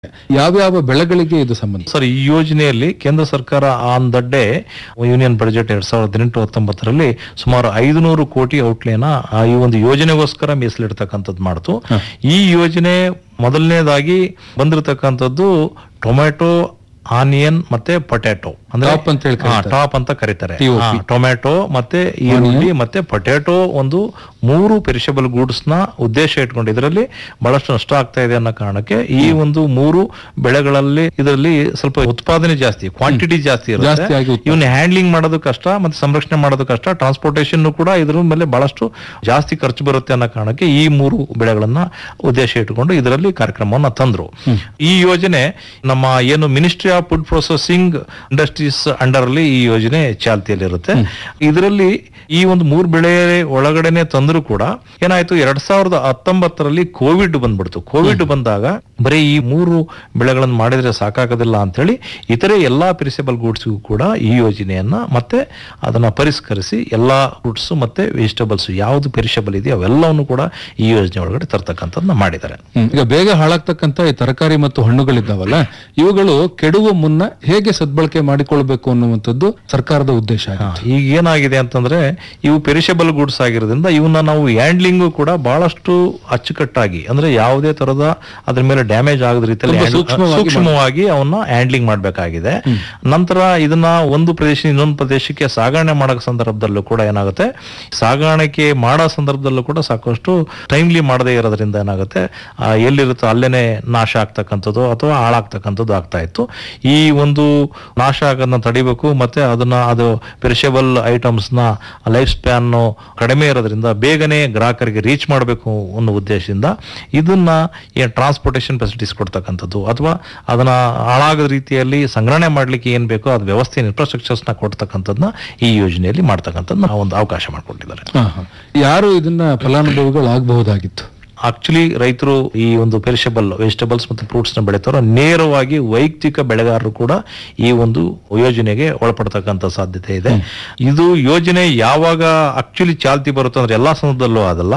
ಯಾವ್ಯಾವ ಬೆಳೆಗಳಿಗೆ ಇದು ಸಂಬಂಧ ಸರ್ ಈ ಯೋಜನೆಯಲ್ಲಿ ಕೇಂದ್ರ ಸರ್ಕಾರ on the day union budget ಎರಡ್ ಸಾವಿರದ ಹದಿನೆಂಟು ಹತ್ತೊಂಬತ್ತರಲ್ಲಿ ಸುಮಾರು ಐದುನೂರು ಕೋಟಿ ಔಟ್ಲೇನ ಆ ಈ ಒಂದು ಯೋಜನೆಗೋಸ್ಕರ ಮೀಸಲಿಡ್ತಕ್ಕಂಥದ್ದು ಮಾಡ್ತು ಈ ಯೋಜನೆ ಮೊದಲನೇದಾಗಿ ಬಂದಿರತಕ್ಕಂಥದ್ದು ಟೊಮೆಟೊ ಆನಿಯನ್ ಮತ್ತೆ ಪೊಟ್ಯಾಟೊ Top ಅಂತ ಹೇಳಿ ಕರೀತಾರೆ. ಟಾಪ್ ಅಂತ ಕರೀತಾರೆ TOP. ಹಾ, ಟೊಮೆಟೊ ಮತ್ತೆ ಈರುಳ್ಳಿ ಮತ್ತೆ ಪೊಟ್ಯಾಟೊ ಒಂದು ಮೂರು ಪೆರಿಷಬಲ್ ಗೂಡ್ಸ್ ನ ಉದ್ದೇಶ ಇಟ್ಕೊಂಡು ಇದರಲ್ಲಿ ಬಹಳಷ್ಟು ನಷ್ಟ ಆಗ್ತಾ ಇದೆ ಅನ್ನೋ ಕಾರಣಕ್ಕೆ ಈ ಒಂದು ಮೂರು ಬೆಳೆಗಳಲ್ಲಿ ಇದರಲ್ಲಿ ಸ್ವಲ್ಪ ಉತ್ಪಾದನೆ ಜಾಸ್ತಿ ಕ್ವಾಂಟಿಟಿ ಜಾಸ್ತಿ ಇರುತ್ತೆ ಜಾಸ್ತಿ ಆಗಿ ಉತ್ಪಾದನೆ. ಇವನ್ನ ಹ್ಯಾಂಡ್ಲಿಂಗ್ ಮಾಡೋದು ಕಷ್ಟ ಮತ್ತೆ ಸಂರಕ್ಷಣೆ ಮಾಡೋದು ಕಷ್ಟ ಟ್ರಾನ್ಸ್ಪೋರ್ಟೇಷನ್ ಕೂಡ ಇದ್ರ ಮೇಲೆ ಬಹಳಷ್ಟು ಜಾಸ್ತಿ ಖರ್ಚು ಬರುತ್ತೆ ಅನ್ನೋ ಕಾರಣಕ್ಕೆ ಈ ಮೂರು ಬೆಳೆಗಳನ್ನ ಉದ್ದೇಶ ಇಟ್ಟುಕೊಂಡು ಇದರಲ್ಲಿ ಕಾರ್ಯಕ್ರಮವನ್ನ ತಂದ್ರು ಈ ಯೋಜನೆ ನಮ್ಮ ಏನು ministry of food processing industries under ಅಲ್ಲಿ ಈ ಯೋಜನೆ ಚಾಲ್ತಿಯಲ್ಲಿರುತ್ತೆ ಇದರಲ್ಲಿ ಈ ಒಂದು ಮೂರು ಬೆಳೆ ಒಳಗಡೆನೆ ತಂದ್ರು ಕೂಡ ಏನಾಯ್ತು ಎರಡ್ ಸಾವಿರದ ಹತ್ತೊಂಬತ್ತರಲ್ಲಿ ಕೋವಿಡ್ ಬಂದ್ಬಿಡ್ತು ಕೋವಿಡ್ ಬಂದಾಗ ಬರೀ ಈ ಮೂರು ಬೆಳೆಗಳನ್ನು ಮಾಡಿದ್ರೆ ಸಾಕಾಗೋದಿಲ್ಲ ಅಂತ ಹೇಳಿ ಇತರೆ ಎಲ್ಲಾ ಪೆರಿಸಬಲ್ ಗೂಡ್ಸ್ಗೂ ಕೂಡ ಈ ಯೋಜನೆಯನ್ನ ಮತ್ತೆ ಅದನ್ನ ಪರಿಷ್ಕರಿಸಿ ಎಲ್ಲಾ ಫ್ರೂಟ್ಸ್ ಮತ್ತೆ ವೆಜಿಟೇಬಲ್ಸ್ ಯಾವ್ದು ಪೆರಿಷಬಲ್ ಇದೆಯೋ ಅವೆಲ್ಲವನ್ನು ಕೂಡ ಈ ಯೋಜನೆ ಒಳಗಡೆ ತರ್ತಕ್ಕಂಥದ್ದನ್ನ ಮಾಡಿದ್ದಾರೆ ಹ್ಮ್. ಈಗ ಬೇಗ ಹಾಳಾಗ್ತಕ್ಕಂತ ಈ ತರಕಾರಿ ಮತ್ತು ಹಣ್ಣುಗಳಿದ್ದಾವಲ್ಲ ಇವುಗಳು ಕೆಡುವ ಮುನ್ನ ಹೇಗೆ ಸದ್ಬಳಕೆ ಮಾಡಿಕೊಳ್ಬೇಕು ಅನ್ನುವಂಥದ್ದು ಸರ್ಕಾರದ ಉದ್ದೇಶ ಆಗಿದೆ. ಈಗ ಏನಾಗಿದೆ ಅಂತಂದ್ರೆ ಇವು ಪೆರಿಷಬಲ್ ಗೂಡ್ಸ್ ಆಗಿರೋದ್ರಿಂದ ಇವನ್ನ ನಾವು ಹ್ಯಾಂಡ್ಲಿಂಗು ಕೂಡ ಬಹಳಷ್ಟು ಅಚ್ಚುಕಟ್ಟಾಗಿ ಅಂದ್ರೆ ಯಾವುದೇ ತರದ ಅದ್ರ ಮೇಲೆ ಡ್ಯಾಮೇಜ್ ಆಗದ ರೀತಿಯಲ್ಲಿ ತುಂಬಾ handle- ಸೂಕ್ಷ್ಮವಾಗಿ ಸೂಕ್ಷ್ಮವಾಗಿ ಅವನ್ನ ಹ್ಯಾಂಡ್ಲಿಂಗ್ ಮಾಡ್ಬೇಕಾಗಿದೆ ನಂತರ ಇದನ್ನ ಒಂದು ಪ್ರದೇಶ ಇನ್ನೊಂದು ಪ್ರದೇಶಕ್ಕೆ ಸಾಗಣೆ ಮಾಡೋ ಸಂದರ್ಭದಲ್ಲೂ ಕೂಡ ಏನಾಗುತ್ತೆ ಸಾಗಾಣಿಕೆ ಮಾಡೋ ಸಂದರ್ಭದಲ್ಲೂ ಕೂಡ ಸಾಕಷ್ಟು ಟೈಮ್ಲಿ ಮಾಡದೇ ಇರೋದ್ರಿಂದ ಏನಾಗುತ್ತೆ ಆ, ಎಲ್ಲಿರುತ್ತೋ ಅಲ್ಲೇನೆ ನಾಶ ಆಗ್ತಕ್ಕಂಥದ್ದು ಅಥವಾ ಹಾಳಾಗ್ತಕ್ಕಂಥದ್ದು ಆಗ್ತಾ ಇತ್ತು ಈ ಒಂದು ನಾಶ ಆಗೋದನ್ನ ತಡಿಬೇಕು ಮತ್ತೆ ಅದನ್ನ ಅದು ಪೆರಿಷಬಲ್ ಐಟಮ್ಸ್ ನ ಲೈಫ್ ಸ್ಪ್ಯಾನ್ ಕಡಿಮೆ ಇರೋದ್ರಿಂದ ಬೇಗನೆ ಗ್ರಾಹಕರಿಗೆ ರೀಚ್ ಮಾಡಬೇಕು ಅನ್ನೋ ಉದ್ದೇಶದಿಂದ ಇದನ್ನ ಏನ್ ಟ್ರಾನ್ಸ್ಪೋರ್ಟೇಷನ್ ಫೆಸಿಲಿಟೀಸ್ ಕೊಡ್ತಕ್ಕಂಥದ್ದು ಅಥವಾ ಅದನ್ನ ಹಾಳಾಗದ ರೀತಿಯಲ್ಲಿ ಸಂಗ್ರಹಣೆ ಮಾಡ್ಲಿಕ್ಕೆ ಏನ್ ಬೇಕೋ ಅದು ವ್ಯವಸ್ಥೆ ಇನ್ಫ್ರಾಸ್ಟ್ರಕ್ಚರ್ಸ್ ನ ಕೊಡ್ತಕ್ಕಂಥದ್ದನ್ನ ಈ ಯೋಜನೆಯಲ್ಲಿ ಮಾಡ್ತಕ್ಕಂಥದ್ದು ಒಂದು ಅವಕಾಶ ಮಾಡಿಕೊಟ್ಟಿದ್ದಾರೆ ಹಾ, ಹಾ. ಯಾರು ಇದನ್ನ ಫಲಾನುಭವಿಗಳಾಗಬಹುದಾಗಿತ್ತು ಆಕ್ಚುಲಿ ರೈತರು ಈ ಒಂದು ಪೆರಿಷಬಲ್ ವೆಜಿಟೇಬಲ್ಸ್ ಮತ್ತು ಫ್ರೂಟ್ಸ್ ನ ಬೆಳೀತಾರೋ ನೇರವಾಗಿ ವೈಯಕ್ತಿಕ ಬೆಳೆಗಾರರು ಕೂಡ ಈ ಒಂದು ಯೋಜನೆಗೆ ಒಳಪಡ್ತಕ್ಕಂಥ ಸಾಧ್ಯತೆ ಇದೆ ಇದು ಯೋಜನೆ ಯಾವಾಗ ಆಕ್ಚುಲಿ ಚಾಲ್ತಿ ಬರುತ್ತೆ ಅಂದ್ರೆ ಎಲ್ಲಾ ಸಂದರ್ಭದಲ್ಲೂ ಅದಲ್ಲ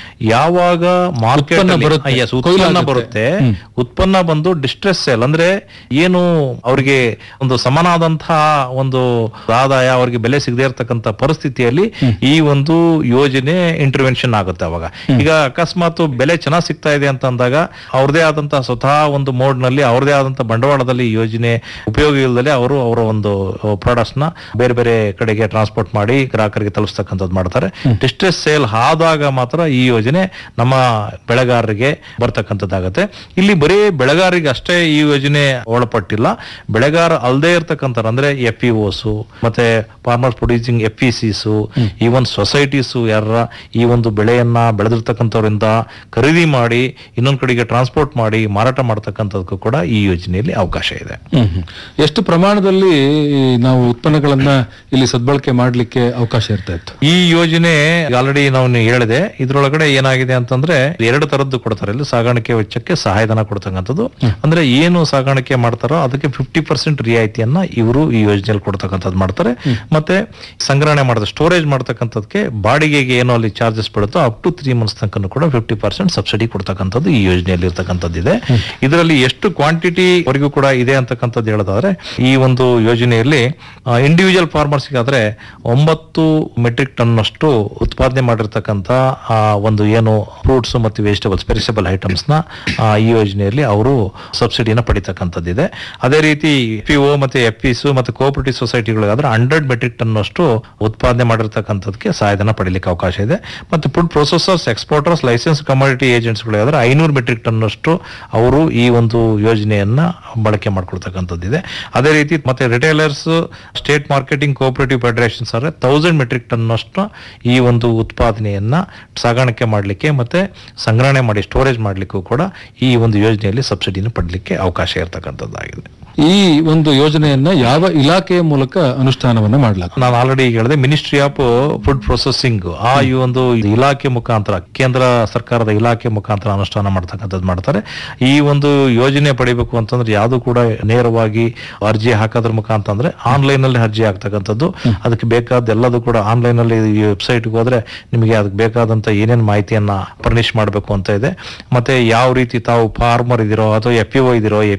ಯಾವಾಗ ಮಾರ್ಕೆಟ್ ಉತ್ಪನ್ನ ಬರುತ್ತೆ, ಉತ್ಪನ್ನ ಕೊಯ್ಲಾಗುತ್ತೆ. ಬರುತ್ತೆ ಉತ್ಪನ್ನ ಬಂದು ಡಿಸ್ಟ್ರೆಸ್ ಸೇಲ್ ಅಂದ್ರೆ ಏನು ಅವರಿಗೆ ಒಂದು ಸಮನಾದಂತಹ ಒಂದು ಆದಾಯ ಅವರಿಗೆ ಬೆಲೆ ಸಿಗದೇ ಇರತಕ್ಕಂತ ಪರಿಸ್ಥಿತಿಯಲ್ಲಿ ಈ ಒಂದು ಯೋಜನೆ ಇಂಟರ್ವೆನ್ಷನ್ ಆಗುತ್ತೆ ಅವಾಗ ಈಗ ಅಕಸ್ಮಾತ್ ಬೆಲೆ ಚೆನ್ನಾಗಿ ಸಿಗ್ತಾ ಇದೆ ಅಂತ ಅಂದಾಗ ಅವ್ರದೇ ಆದಂತಹ ಸ್ವತಃ ಒಂದು ಮೋಡ್ ನಲ್ಲಿ ಅವ್ರದೇ ಆದಂತಹ ಬಂಡವಾಳದಲ್ಲಿ ಈ ಯೋಜನೆ ಉಪಯೋಗ ಇಲ್ಲದೆ ಅವರು ಅವರ ಒಂದು ಪ್ರಾಡಕ್ಟ್ಸ್ ನ ಬೇರೆ ಬೇರೆ ಕಡೆಗೆ ಟ್ರಾನ್ಸ್ಪೋರ್ಟ್ ಮಾಡಿ ಗ್ರಾಹಕರಿಗೆ ತಲುಪಿಸ್ತಕ್ಕಂಥದ್ದು ಮಾಡ್ತಾರೆ ಡಿಸ್ಟ್ರೆಸ್ ಸೇಲ್ ಆದಾಗ ಮಾತ್ರ ಈ ಯೋಜನೆ ನಮ್ಮ ಬೆಳೆಗಾರರಿಗೆ ಬರ್ತಕ್ಕಂಥದ್ದಾಗತ್ತೆ ಇಲ್ಲಿ ಬರೀ ಬೆಳೆಗಾರರಿಗೆ ಅಷ್ಟೇ ಈ ಯೋಜನೆ ಒಳಪಟ್ಟಿಲ್ಲ ಬೆಳೆಗಾರ ಅಲ್ಲದೆ ಇರ್ತಕ್ಕಂಥ ಅಂದ್ರೆ ಎಫ್ ಪಿ ಓಸು ಮತ್ತೆ farmer producing F P Cs even societies ಯಾರ ಈ ಒಂದು ಬೆಳೆಯನ್ನ ಬೆಳೆದಿರ್ತಕ್ಕಂಥವ್ರಿಂದ ಖರೀದಿ ಮಾಡಿ ಇನ್ನೊಂದ್ ಕಡೆಗೆ ಟ್ರಾನ್ಸ್ಪೋರ್ಟ್ ಮಾಡಿ ಮಾರಾಟ ಮಾಡ್ತಕ್ಕಂಥದಕ್ಕೂ ಕೂಡ ಈ ಯೋಜನೆಯಲ್ಲಿ ಅವಕಾಶ ಇದೆ ಹ್ಮ್, ಹ್ಮ್. ಎಷ್ಟು ಪ್ರಮಾಣದಲ್ಲಿ ನಾವು ಉತ್ಪನ್ನಗಳನ್ನ ಇಲ್ಲಿ ಸದ್ಬಳಕೆ ಮಾಡ್ಲಿಕ್ಕೆ ಅವಕಾಶ ಇರ್ತಾ ಇತ್ತು ಈ ಯೋಜನೆ ಆಲ್ರೆಡಿ ನಾವು ಹೇಳಿದೆ ಇದ್ರೊಳಗಡೆ ಏನಾಗಿದೆ ಅಂತಂದ್ರೆ ಎರಡು ತರದ್ದು ಕೊಡ್ತಾರೆ ಇಲ್ಲಿ ಸಾಗಾಣಿಕೆ ವೆಚ್ಚಕ್ಕೆ ಸಹಾಯಧನ ಕೊಡ್ತಕ್ಕಂಥದ್ದು ಅಂದ್ರೆ ಏನು ಸಾಗಾಣಿಕೆ ಮಾಡ್ತಾರೋ ಅದಕ್ಕೆ ಫಿಫ್ಟಿ ಪರ್ಸೆಂಟ್ ರಿಯಾಯಿತಿಯನ್ನ ಇವರು ಈ ಯೋಜನೆಯಲ್ಲಿ ಕೊಡ್ತಕ್ಕಂಥದ್ದು ಮಾಡ್ತಾರೆ ಮತ್ತೆ ಸಂಗ್ರಹಣೆ ಮಾಡಿದ ಸ್ಟೋರೇಜ್ ಮಾಡ್ತಕ್ಕಂಥದಕ್ಕೆ ಬಾಡಿಗೆಗೆ ಏನೋ ಅಲ್ಲಿ ಚಾರ್ಜಸ್ ಬೀಳುತ್ತೋ ಅಪ್ ಟು ತ್ರೀ ಮಂತ್ಸ್ ತನಕ ಕೂಡ ಫಿಫ್ಟಿ ಪರ್ಸೆಂಟ್ ಸಬ್ಸಿಡಿ ಕೊಡ್ತಕ್ಕಂಥದ್ದು ಈ ಯೋಜನೆಯಲ್ಲಿ ಇರ್ತಕ್ಕಂಥದ್ದು ಇದೆ ಇದರಲ್ಲಿ ಎಷ್ಟು ಕ್ವಾಂಟಿಟಿ ವರೆಗೂ ಕೂಡ ಇದೆ ಅಂತಕ್ಕಂಥದ್ದು ಹೇಳೋದಾದ್ರೆ ಈ ಒಂದು ಯೋಜನೆಯಲ್ಲಿ ಇಂಡಿವಿಜುವಲ್ ಫಾರ್ಮರ್ಸ್ ಆದ್ರೆ ಒಂಬತ್ತು ಮೆಟ್ರಿಕ್ ಟನ್ ಅಷ್ಟು ಉತ್ಪಾದನೆ ಮಾಡಿರ್ತಕ್ಕಂಥ ಆ, ಒಂದು ಏನು ಫ್ರೂಟ್ಸ್ ಮತ್ತು ವೆಜಿಟೇಬಲ್ಸ್ ಪೆರಿಸಬಲ್ ಐಟಮ್ಸ್ ನ ಆ, ಈ ಯೋಜನೆಯಲ್ಲಿ ಅವರು ಸಬ್ಸಿಡಿನ ಪಡಿತಕ್ಕಂಥದ್ದಿದೆ ಅದೇ ರೀತಿ ಪಿ ಒ ಮತ್ತೆ ಎಫ್ ಪಿಸ್ ಮತ್ತೆ ಕೋಆಪರೇಟಿವ್ ಸೊಸೈಟಿಗಳಿಗಾದ್ರೆ ಹಂಡ್ರೆಡ್ ಮೆಟ್ರಿಕ್ ಟನ್ ಅಷ್ಟು ಉತ್ಪಾದನೆ ಮಾಡಿರ್ತಕ್ಕಂಥದಕ್ಕೆ ಸಹಾಯಧನ ಪಡಿಲಿಕ್ಕೆ ಅವಕಾಶ ಇದೆ ಮತ್ತೆ food processors exporters licence commodity ಏಜೆಂಟ್ಸ್ಗಳಿಗಾದ್ರೆ ಐನೂರು ಮೆಟ್ರಿಕ್ ಟನ್ ಅಷ್ಟು ಅವರು ಈ ಒಂದು ಯೋಜನೆಯನ್ನ ಬಳಕೆ ಮಾಡ್ಕೊಳ್ತಕ್ಕಂಥದ್ದಿದೆ ಅದೇ ರೀತಿ ಮತ್ತೆ retailers state marketing cooperative federations ಆದರೆ ತೌಸಂಡ್ ಮೆಟ್ರಿಕ್ ಟನ್ ಅಷ್ಟು ಈ ಒಂದು ಉತ್ಪಾದನೆಯನ್ನ ಸಾಗಾಣಿಕೆ ಮಾಡಲಿಕ್ಕೆ ಮತ್ತೆ ಸಂಗ್ರಹಣೆ ಮಾಡಿ ಸ್ಟೋರೇಜ್ ಮಾಡಲಿಕ್ಕೂ ಕೂಡ ಈ ಒಂದು ಯೋಜನೆಯಲ್ಲಿ ಸಬ್ಸಿಡಿನ ಪಡಲಿಕ್ಕೆ ಅವಕಾಶ ಇರತಕ್ಕಂಥದ್ದಾಗಿದೆ ಈ ಒಂದು ಯೋಜನೆಯನ್ನ ಯಾವ ಇಲಾಖೆಯ ಮೂಲಕ ಅನುಷ್ಠಾನವನ್ನ ಮಾಡಲಾಗ ನಾನು ಆಲ್ರೆಡಿ ಹೇಳಿದೆ ಮಿನಿಸ್ಟ್ರಿ ಆಫ್ ಫುಡ್ ಪ್ರೊಸೆಸಿಂಗ್ ಆ ಈ ಒಂದು ಇಲಾಖೆ ಮುಖಾಂತರ ಕೇಂದ್ರ ಸರ್ಕಾರದ ಇಲಾಖೆ ಮುಖಾಂತರ ಅನುಷ್ಠಾನ ಮಾಡ್ತಕ್ಕಂಥದ್ದು ಮಾಡ್ತಾರೆ ಈ ಒಂದು ಯೋಜನೆ ಪಡಿಬೇಕು ಅಂತಂದ್ರೆ ಯಾವುದು ಕೂಡ ನೇರವಾಗಿ ಅರ್ಜಿ ಹಾಕೋದ್ರ ಮುಖಾಂತರ ಅಂದ್ರೆ ಆನ್ಲೈನ್ ಅಲ್ಲಿ ಅರ್ಜಿ ಆಗ್ತಕ್ಕಂಥದ್ದು ಅದಕ್ಕೆ ಬೇಕಾದ ಎಲ್ಲದೂ ಕೂಡ ಆನ್ಲೈನ್ ಅಲ್ಲಿ ವೆಬ್ಸೈಟ್ ಹೋದ್ರೆ ನಿಮಗೆ ಅದಕ್ಕೆ ಬೇಕಾದಂತ ಏನೇನು ಮಾಹಿತಿಯನ್ನ ಫರ್ನಿಶ್ ಮಾಡಬೇಕು ಅಂತ ಇದೆ ಮತ್ತೆ ಯಾವ ರೀತಿ ತಾವು ಫಾರ್ಮರ್ ಇದಿರೋ ಅಥವಾ ಎಫ್ ಪಿ ಒ ಇದಿರೋ